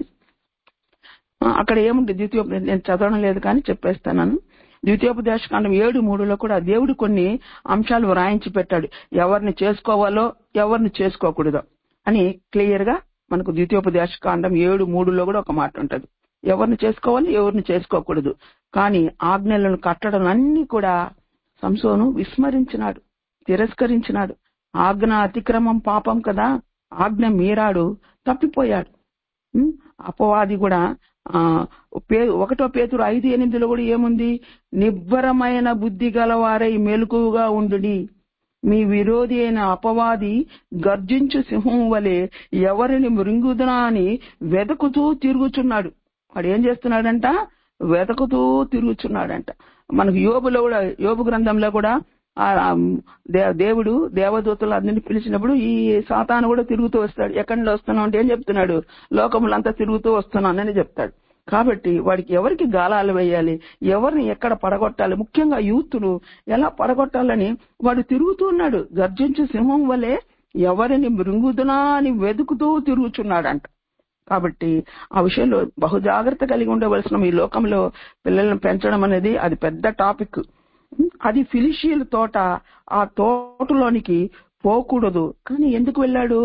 ఆ, అక్కడ ఏముంటుంది ద్వితీయోపదేశం నేను చదవడం లేదు కానీ చెప్పేస్తాను ద్వితీయోపదేశ కాండం ఏడు మూడులో కూడా దేవుడు కొన్ని అంశాలు వ్రాయించి పెట్టాడు ఎవరిని చేసుకోవాలో ఎవరిని చేసుకోకూడదో అని క్లియర్ గా మనకు ద్వితీయోపదేశ కాండం ఏడు మూడులో కూడా ఒక మాట ఉంటది ఎవరిని చేసుకోవాలి ఎవరిని చేసుకోకూడదు కానీ ఆజ్ఞలను కట్టడం అన్ని కూడా సంసోను విస్మరించినాడు తిరస్కరించినాడు ఆజ్ఞ అతిక్రమం పాపం కదా ఆజ్ఞ మీరాడు తప్పిపోయాడు ఉం? అపవాది కూడా ఆ పే ఒకటో పేతురు ఐదు ఎనిమిదిలో కూడా ఏముంది నిబ్బరమైన బుద్ధి గలవారై మెలకుగా ఉండుడి మీ విరోధి అయిన అపవాది గర్జించు సింహం వలె ఎవరిని మృంగుదునా అని వెతుకుతూ తిరుగుచున్నాడు వాడు ఏం చేస్తున్నాడంట వెతుకుతూ తిరుగుచున్నాడంట మనకు యోబులో కూడా యోబు గ్రంథంలో కూడా ఆ ఆ దే- దేవుడు దేవదూతలు అందరిని పిలిచినప్పుడు ఈ సాతాను కూడా తిరుగుతూ వస్తాడు ఎక్కడి నుండి వస్తున్నావు అంటే ఏం చెప్తున్నాడు లోకములంతా తిరుగుతూ వస్తున్నానని చెప్తాడు కాబట్టి వాడికి ఎవరికి గాలాలు వేయాలి ఎవరిని ఎక్కడ పడగొట్టాలి ముఖ్యంగా యూత్ను ఎలా పడగొట్టాలని వాడు తిరుగుతూ ఉన్నాడు గర్జించు సింహం వలె ఎవరిని మృంగుదునా అని వెతుకుతూ తిరుగుచున్నాడంట కాబట్టి ఆ విషయంలో బహు జాగ్రత్త కలిగి ఉండవలసిన ఈ లోకంలో పిల్లలను పెంచడం అనేది అది పెద్ద టాపిక్ అది ఫిలిషియల్ తోట ఆ తోటలోనికి పోకూడదు కానీ ఎందుకు వెళ్ళాడు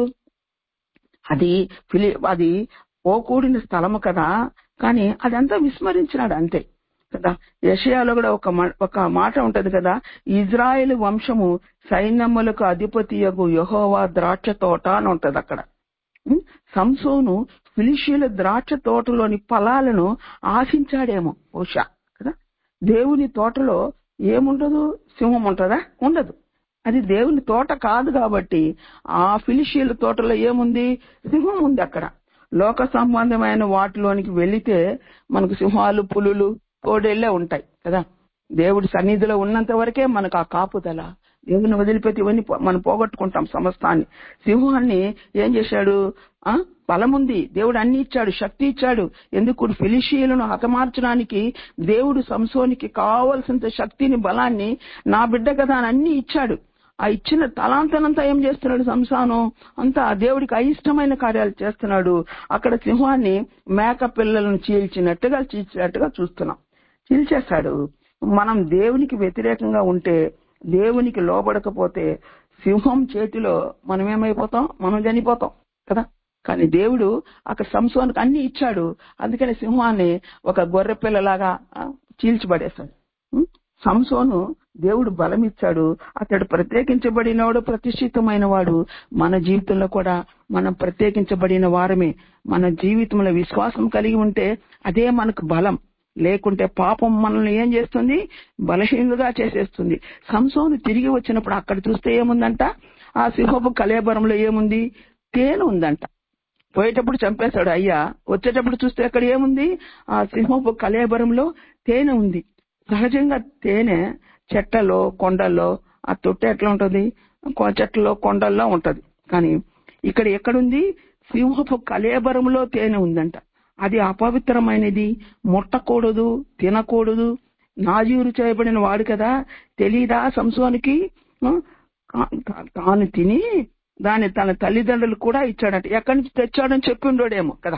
అది ఫిలి అది పోకూడిన స్థలము కదా కానీ అదంతా విస్మరించినాడు అంతే కదా యషయాలో కూడా ఒక మా- ఒక మాట ఉంటది కదా ఇజ్రాయెల్ వంశము సైన్యములకు అధిపతియగు యెహోవా ద్రాక్ష తోట అని ఉంటది అక్కడ ఉం? సంసోను ఫిలిషియల ద్రాక్ష తోటలోని ఫలాలను ఆశించాడేమో బహుశా కదా దేవుని తోటలో ఏముండదు సింహం ఉంటుందా ఉండదు అది దేవుని తోట కాదు కాబట్టి ఆ ఫిలిషియల తోటలో ఏముంది సింహం ఉంది అక్కడ లోక సంబంధమైన వాటిలోనికి వెళితే మనకు సింహాలు పులులు కోడేళ్లే ఉంటాయి కదా దేవుడి సన్నిధిలో ఉన్నంత వరకే మనకు ఆ కాపుదల దేవుని వదిలిపెట్టి ఇవన్నీ పో- మనం పోగొట్టుకుంటాం సమస్తాన్ని సింహాన్ని ఏం చేశాడు ఆ బలముంది దేవుడు అన్ని ఇచ్చాడు శక్తి ఇచ్చాడు ఎందుకు ఫిలిషియలను హతమార్చడానికి దేవుడు సంసోనికి కావలసినంత శక్తిని బలాన్ని నా బిడ్డ కదా అని అన్ని ఇచ్చాడు ఆ ఇచ్చిన తలాంతనంతా ఏం చేస్తున్నాడు సంసానం అంతా దేవుడికి అయిష్టమైన కార్యాలు చేస్తున్నాడు అక్కడ సింహాన్ని మేక పిల్లలను చీల్చినట్టుగా చీల్చినట్టుగా చూస్తున్నాం చీల్చేస్తాడు మనం దేవునికి వ్యతిరేకంగా ఉంటే దేవునికి లోబడకపోతే సింహం చేతిలో మనం ఏమైపోతాం మనం చనిపోతాం కదా కానీ దేవుడు అక్కడ సంసోనికి అన్ని ఇచ్చాడు అందుకని సింహాన్ని ఒక గొర్రె పిల్లలాగా ఆ, చీల్చిపడేశాడు ఉం? సంసోను దేవుడు బలం ఇచ్చాడు అతడు ప్రత్యేకించబడినవాడు ప్రతిష్ఠితమైన వాడు మన జీవితంలో కూడా మనం ప్రత్యేకించబడిన వారమే మన జీవితంలో విశ్వాసం కలిగి ఉంటే అదే మనకు బలం లేకుంటే పాపం మనల్ని ఏం చేస్తుంది బలహీనులుగా చేసేస్తుంది సంసోను తిరిగి వచ్చినప్పుడు అక్కడ చూస్తే ఏముందంట ఆ సింహపు కలేబరంలో ఏముంది తేనె ఉందంట పోయేటప్పుడు చంపేశాడు అయ్యా వచ్చేటప్పుడు చూస్తే అక్కడ ఏముంది ఆ సింహపు కలేబరంలో తేనె ఉంది సహజంగా తేనె చెట్టలో కొండల్లో ఆ తొట్టె ఎట్లా ఉంటది కొ- చెట్లలో కొండల్లో ఉంటది కానీ ఇక్కడ ఎక్కడుంది సింహపు కలేబరంలో తేనె ఉందంట అది అపవిత్రమైనది ముట్టకూడదు తినకూడదు నాజీరు చేయబడిన వాడు కదా తెలీదా సంసోనికి ఆ, కా- తా- తాను తిని దాన్ని తన తల్లిదండ్రులు కూడా ఇచ్చాడంట ఎక్కడి నుంచి తెచ్చాడని చెప్పి ఉండోడేమో కదా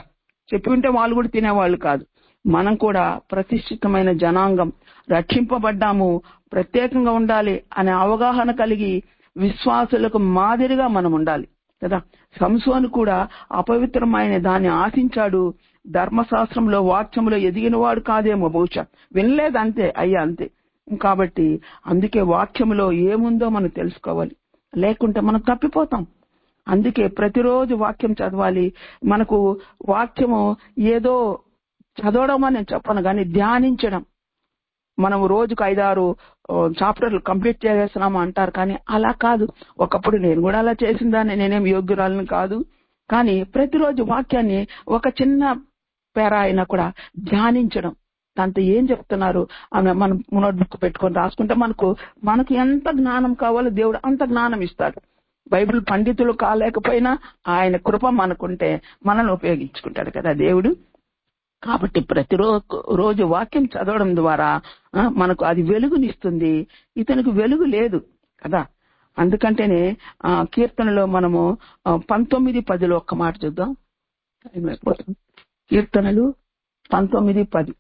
చెప్పి ఉంటే వాళ్ళు కూడా తినేవాళ్ళు కాదు మనం కూడా ప్రతిష్ఠితమైన జనాంగం రక్షింపబడ్డాము ప్రత్యేకంగా ఉండాలి అనే అవగాహన కలిగి విశ్వాసులకు మాదిరిగా మనం ఉండాలి కదా సంసోను కూడా అపవిత్రమైన దాన్ని ఆశించాడు ధర్మశాస్త్రంలో వాక్యంలో ఎదిగినవాడు కాదేమో బహుశా వినలేదు అంతే అయ్యా అంతే కాబట్టి అందుకే వాక్యంలో ఏముందో మనం తెలుసుకోవాలి లేకుంటే మనం తప్పిపోతాం అందుకే ప్రతిరోజు వాక్యం చదవాలి మనకు వాక్యము ఏదో చదవడం అని నేను చెప్పను కానీ ధ్యానించడం మనం రోజుకు ఐదారు చాప్టర్లు కంప్లీట్ చేసేస్తున్నాము అంటారు కానీ అలా కాదు ఒకప్పుడు నేను కూడా అలా చేసిందాన్ని నేనేం యోగ్యురాలని కాదు కానీ ప్రతిరోజు వాక్యాన్ని ఒక చిన్న పేర అయినా కూడా ధ్యానించడం దాంతో ఏం చెప్తున్నారు అని మనం నోట్ బుక్ పెట్టుకొని రాసుకుంటే మనకు మనకు ఎంత జ్ఞానం కావాలో దేవుడు అంత జ్ఞానం ఇస్తాడు బైబిల్ పండితులు కాలేకపోయినా ఆయన కృప మనకుంటే మనల్ని ఉపయోగించుకుంటాడు కదా దేవుడు కాబట్టి ప్రతిరోజు రోజు వాక్యం చదవడం ద్వారా ఆ, మనకు అది వెలుగునిస్తుంది ఇతనికి వెలుగు లేదు కదా అందుకంటేనే ఆ కీర్తనలో మనము ఆ, పంతొమ్మిది పదిలో ఒక్క మాట చూద్దాం టైం అయిపోతుంది. కీర్తనలు పంతొమ్మిది పది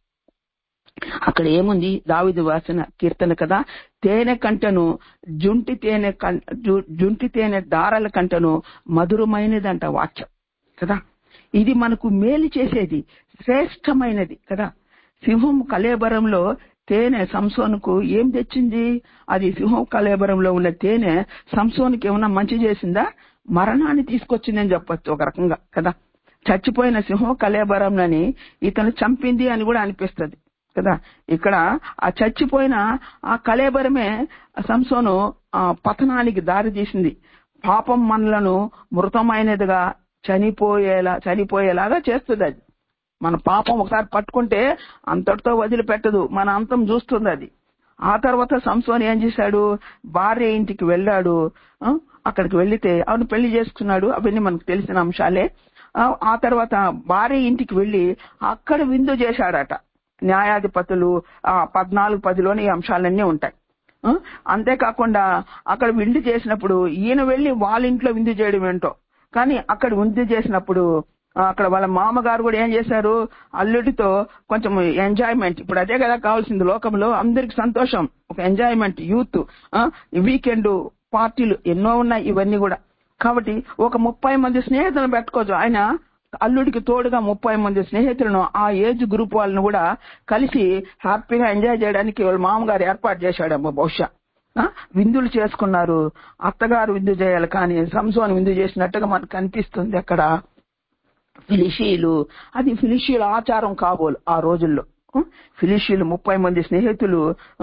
అక్కడ ఏముంది దావిదు వాసిన కీర్తన కదా తేనె కంటను జుంటి తేనె కం- జు- జుంటి తేనె దారాల కంటను మధురమైనదంట వాక్యం కదా ఇది మనకు మేలు చేసేది శ్రేష్టమైనది కదా సింహం కలేబరంలో తేనె సంసోనుకు ఏం తెచ్చింది అది సింహం కలేబరంలో ఉన్న తేనె సంసోనుకి ఏమన్నా మంచి చేసిందా మరణాన్ని తీసుకొచ్చిందని చెప్పొచ్చు ఒక రకంగా కదా చచ్చిపోయిన సింహం కలేబరంలని ఇతను చంపింది అని కూడా అనిపిస్తది కదా ఇక్కడ ఆ చచ్చిపోయిన ఆ కలేబరమే సంసోను ఆ పతనానికి దారి తీసింది పాపం మనలను మృతమైనదిగా చనిపోయేలా చనిపోయేలాగా చేస్తుంది అది మన పాపం ఒకసారి పట్టుకుంటే అంతటితో వదిలిపెట్టదు మన అంతం చూస్తుంది అది ఆ తర్వాత సంసోన్ ఏం చేశాడు భార్య ఇంటికి వెళ్ళాడు ఆ, అక్కడికి వెళ్లితే అవును పెళ్లి చేసుకున్నాడు అవన్నీ మనకు తెలిసిన అంశాలే ఆ, ఆ తర్వాత భార్య ఇంటికి వెళ్లి అక్కడ విందు చేశాడట న్యాయాధిపతులు ఆ పద్నాలుగు పదిలోని ఈ అంశాలన్నీ ఉంటాయి ఆ, అంతేకాకుండా అక్కడ విందు చేసినప్పుడు ఈయన వెళ్లి వాళ్ళ ఇంట్లో విందు చేయడం ఏంటో కానీ అక్కడ విందు చేసినప్పుడు ఆ, అక్కడ వాళ్ళ మామగారు కూడా ఏం చేశారు అల్లుడితో కొంచెం ఎంజాయ్మెంట్ ఇప్పుడు అదే కదా కావాల్సింది లోకంలో అందరికి సంతోషం ఒక ఎంజాయ్మెంట్ యూత్ వీకెండ్ పార్టీలు ఎన్నో ఉన్నాయి ఇవన్నీ కూడా కాబట్టి ఒక ముప్పై మంది స్నేహితులను పెట్టుకోవచ్చు ఆయన అల్లుడికి తోడుగా ముప్పై మంది స్నేహితులను ఆ ఏజ్ గ్రూప్ వాళ్ళని కూడా కలిసి హ్యాపీగా ఎంజాయ్ చేయడానికి వాళ్ళ మామగారు ఏర్పాటు చేశాడమ్మా బహుశా ఆ, విందులు చేసుకున్నారు అత్తగారు విందు చేయాలి కానీ సంసోన్ విందు చేసినట్టుగా మనకు కనిపిస్తుంది అక్కడ ఫిలిషీలు అది ఫిలిషీల ఆచారం కాబోలు ఆ రోజుల్లో ఆ, ఫిలిషీలు ముప్పై మంది స్నేహితులు ఆ,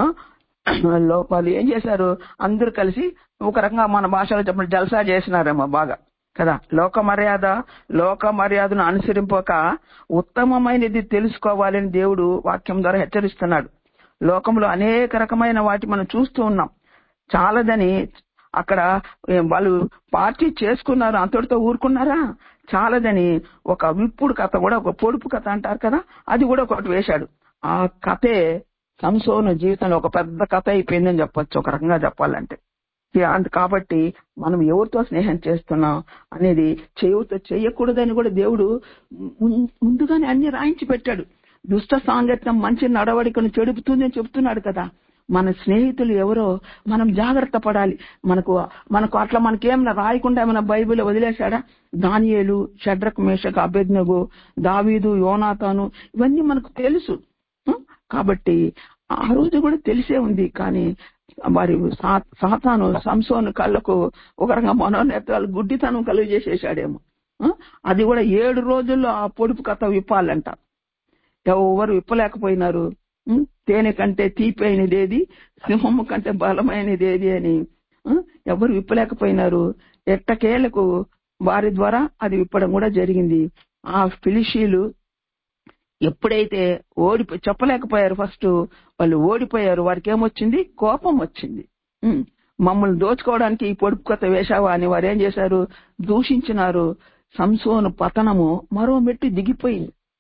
లో వాళ్ళు ఏం చేశారు అందరూ కలిసి ఒక రకంగా మన భాషలో చెప్పిన జల్సా చేసినారేమో బాగా కదా లోక మర్యాద లోక మర్యాదను అనుసరింపక ఉత్తమమైనది తెలుసుకోవాలని దేవుడు వాక్యం ద్వారా హెచ్చరిస్తున్నాడు లోకంలో అనేక రకమైన వాటి మనం చూస్తూ ఉన్నాం చాలదని అక్కడ ఏం వాళ్ళు పార్టీ చేసుకున్నారు అంతటితో ఊరుకున్నారా చాలదని ఒక విప్పుడు కథ కూడా ఒక పొడుపు కథ అంటారు కదా అది కూడా ఒకటి వేశాడు ఆ కథే సంసోను జీవితంలో ఒక పెద్ద కథ అయిపోయిందని చెప్పొచ్చు ఒక రకంగా చెప్పాలంటే ఇక అంత కాబట్టి మనం ఎవరితో స్నేహం చేస్తున్నాం అనేది చేయతో చేయకూడదని కూడా దేవుడు ముం- ముందుగానే అన్ని రాయించి పెట్టాడు దుష్ట సాంగత్యం మంచి నడవడికను చెడుపుతుందని చెప్తున్నాడు కదా మన స్నేహితులు ఎవరో మనం జాగ్రత్త పడాలి మనకు మనకు అట్లా మనకేమైనా రాయకుండా ఏమైనా బైబిల్ వదిలేశాడా దానియేలు షడ్రక్ మేషక్ అభెజ్ఞగు దావీదు యోనాతాను ఇవన్నీ మనకు తెలుసు ఉం? కాబట్టి ఆ రోజు కూడా తెలిసే ఉంది కానీ వారి సా- సాతాను సంసోను కళ్ళకు ఒక రకంగా మనోనేత్రాలు గుడ్డితనం కలుగు చేసేసాడేమో ఆ? అది కూడా ఏడు రోజుల్లో ఆ పొడుపు కథ విప్పాలంట ఎవరు విప్పలేకపోయినారు ఉం? తేనె కంటే తీపైనది ఏది సింహము కంటే బలమైనది ఏది అని ఆ? ఎవరు విప్పలేకపోయినారు ఎట్టకేలకు వారి ద్వారా అది విప్పడం కూడా జరిగింది ఆ ఫిలిషీలు ఎప్పుడైతే ఓడిపోయి చెప్పలేకపోయారు ఫస్ట్ వాళ్ళు ఓడిపోయారు వారికి ఏమొచ్చింది కోపం వచ్చింది ఉం. మమ్మల్ని దోచుకోవడానికి ఈ పొడుపు కొత్త వేశావా అని వారు ఏం చేశారు దూషించినారు సంసోను పతనము మరో మెట్టు దిగిపోయింది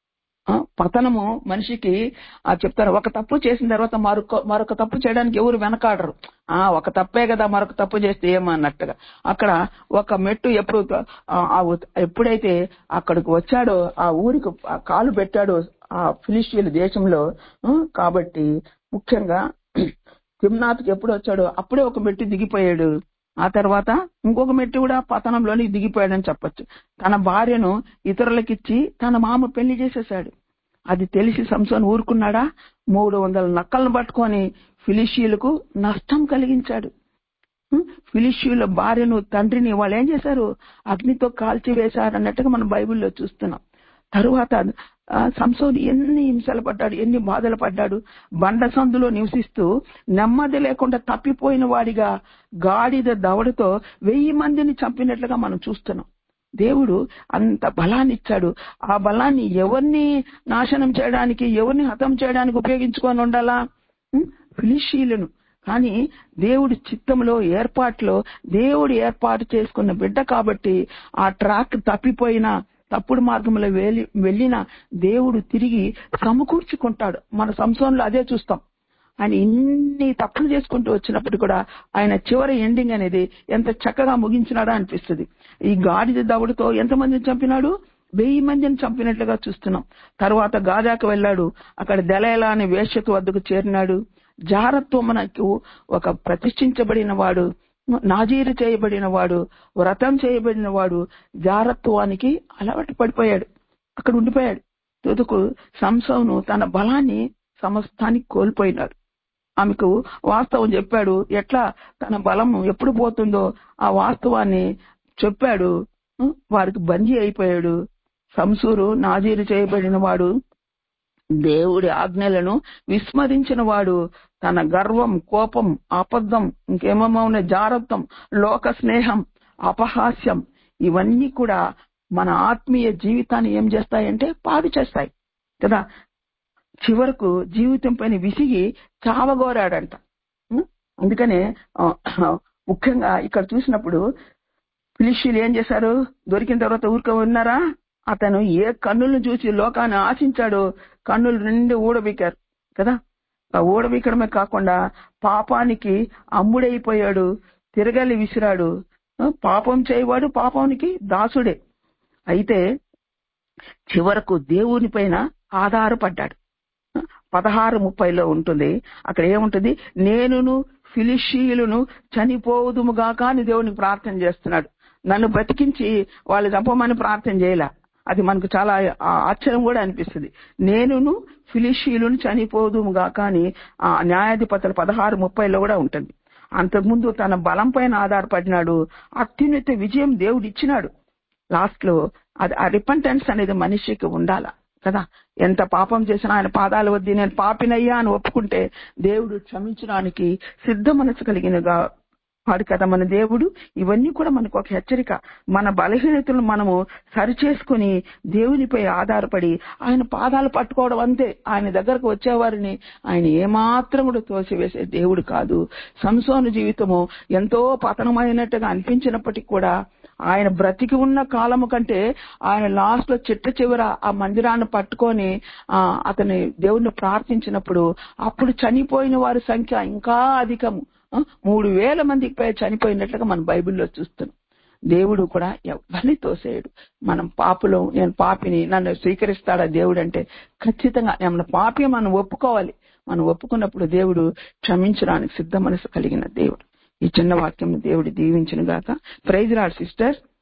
ఆ, పతనము మనిషికి ఆ చెప్తారు ఒక తప్పు చేసిన తర్వాత మరొక మరొక తప్పు చేయడానికి ఎవరు వెనకాడరు ఆ ఒక తప్పే కదా మరొక తప్పు చేస్తే ఏమన్నట్టుగా అక్కడ ఒక మెట్టు ఎప్పుడు ఆ, ఆ ఉత్- ఎప్పుడైతే అక్కడికి వచ్చాడో ఆ ఊరికి ఆ కాలు పెట్టాడో ఆ ఫిలిస్టియన్ దేశంలో ఆ, కాబట్టి ముఖ్యంగా తిమ్నాథ్కి ఎప్పుడు వచ్చాడో అప్పుడే ఒక మెట్టు దిగిపోయాడు ఆ తర్వాత ఇంకొక మెట్టు కూడా పతనంలోని దిగిపోయాడని చెప్పొచ్చు తన భార్యను ఇతరులకిచ్చి తన మామ పెళ్లి చేసేశాడు అది తెలిసి సంసోన్ ఊరుకున్నాడా మూడు వందల నక్కలను పట్టుకొని ఫిలిషియులకు నష్టం కలిగించాడు ఉం? ఫిలిషియుల భార్యను తండ్రిని వాళ్ళు ఏం చేశారు అగ్నితో కాల్చి వేశారు అన్నట్టుగా మనం బైబిల్లో చూస్తున్నాం తరువాత ఆ, సంసోను ఎన్ని హింసలు పడ్డాడు ఎన్ని బాధలు పడ్డాడు బండ సందులో నివసిస్తూ నెమ్మది లేకుండా తప్పిపోయిన వాడిగా గాడిద దవడతో వెయ్యి మందిని చంపినట్లుగా మనం చూస్తున్నాం దేవుడు అంత బలాన్ని ఇచ్చాడు ఆ బలాన్ని ఎవరిని నాశనం చేయడానికి ఎవరిని హతం చేయడానికి ఉపయోగించుకొని ఉండాలా ఉం? ఫిలిషీలను కానీ దేవుడి చిత్తంలో ఏర్పాట్లో దేవుడు ఏర్పాటు చేసుకున్న బిడ్డ కాబట్టి ఆ ట్రాక్ తప్పిపోయిన తప్పుడు మార్గంలో వెళ్ళి వెళ్ళిన దేవుడు తిరిగి సమకూర్చుకుంటాడు మన సంసంలో అదే చూస్తాం ఆయన ఇన్ని తప్పులు చేసుకుంటూ వచ్చినప్పుడు కూడా ఆయన చివరి ఎండింగ్ అనేది ఎంత చక్కగా ముగించినాడా అనిపిస్తుంది ఈ గాడిద దవడతో ఎంతమందిని చంపినాడు వెయ్యి మందిని చంపినట్లుగా చూస్తున్నాం తర్వాత గాజాకు వెళ్ళాడు అక్కడ దళేలా అనే వేశ్యత వద్దకు చేరినాడు జారత్వమునకు ఒక ప్రతిష్ఠించబడిన వాడు నాజీరు చేయబడిన వాడు వ్రతం చేయబడిన వాడు జారత్వానికి అలవాటు పడిపోయాడు అక్కడ ఉండిపోయాడు తుదకు సంసవును తన బలాన్ని సమస్తానికి కోల్పోయినాడు ఆమెకు వాస్తవం చెప్పాడు ఎట్లా తన బలం ఎప్పుడు పోతుందో ఆ వాస్తవాన్ని చెప్పాడు ఉం, వారికి బందీ అయిపోయాడు సంసూరు నాజీరు చేయబడిన వాడు దేవుడి ఆజ్ఞలను విస్మరించిన వాడు తన గర్వం కోపం అబద్ధం ఇంకేమేమో ఉన్నాయి జారత్వం లోక స్నేహం అపహాస్యం ఇవన్నీ కూడా మన ఆత్మీయ జీవితాన్ని ఏం చేస్తాయంటే పాడు చేస్తాయి కదా చివరకు జీవితం పైన విసిగి చావగోరాడంట ఉం? అందుకనే ఆ, ముఖ్యంగా ఇక్కడ చూసినప్పుడు ఫిలిషీలు ఏం చేశారు దొరికిన తర్వాత ఊరికే ఉన్నారా అతను ఏ కన్నులను చూసి లోకాన్ని ఆశించాడో కన్నులు రెండు ఊడబీకారు కదా ఆ ఊడబీకడమే కాకుండా పాపానికి అమ్ముడైపోయాడు తిరగలి విసిరాడు ఆ, పాపం చేయవాడు పాపానికి దాసుడే అయితే చివరకు దేవుని పైన ఆధారపడ్డాడు పదహారు ముప్పైలో ఉంటుంది అక్కడ ఏముంటుంది నేనును ఫిలిషీయులను చనిపోదుముగాక అని దేవునికి ప్రార్థన చేస్తున్నాడు నన్ను బతికించి వాళ్ళు చంపమని ప్రార్థన చేయలే అది మనకు చాలా ఆ, ఆశ్చర్యం కూడా అనిపిస్తుంది నేనును ఫిలిషీయులను చనిపోదుముగాక అని ఆ న్యాయాధిపతుల పదహారు ముప్పైలో కూడా ఉంటుంది అంతకుముందు తన బలం పైన ఆధారపడినాడు అత్యున్నత విజయం దేవుడు ఇచ్చినాడు లాస్ట్ లో అది ఆ రిపెంటెన్స్ అనేది మనిషికి ఉండాల కదా ఎంత పాపం చేసినా ఆయన పాదాల వద్ద నేను పాపినయ్యా అని ఒప్పుకుంటే దేవుడు క్షమించడానికి సిద్ధ మనసు కలిగినగా వాడు కదా మన దేవుడు ఇవన్నీ కూడా మనకు ఒక హెచ్చరిక మన బలహీనతలను మనము సరిచేసుకుని దేవునిపై ఆధారపడి ఆయన పాదాలు పట్టుకోవడం అంతే ఆయన దగ్గరకు వచ్చేవారిని ఆయన ఏమాత్రం కూడా తోసివేసే దేవుడు కాదు సంసోను జీవితము ఎంతో పతనమైనట్టుగా అనిపించినప్పటికీ కూడా ఆయన బ్రతికి ఉన్న కాలము కంటే ఆయన లాస్ట్ లో చిట్ట చివర ఆ మందిరాన్ని పట్టుకొని ఆ అతని దేవుణ్ణి ప్రార్థించినప్పుడు అప్పుడు చనిపోయిన వారి సంఖ్య ఇంకా అధికము ఆ, మూడు వేల మందికి పై చనిపోయినట్లుగా మనం బైబిల్లో చూస్తున్నాం దేవుడు కూడా ఎవరిని తోసేయడు మనం పాపులు నేను పాపిని నన్ను స్వీకరిస్తాడా దేవుడు అంటే ఖచ్చితంగా మన పాపి మనం ఒప్పుకోవాలి మనం ఒప్పుకున్నప్పుడు దేవుడు క్షమించడానికి సిద్ధ మనసు కలిగిన దేవుడు ఈ చిన్న వాక్యం దేవుడు దీవించిన గాక ప్రైజ్ రాడ్ సిస్టర్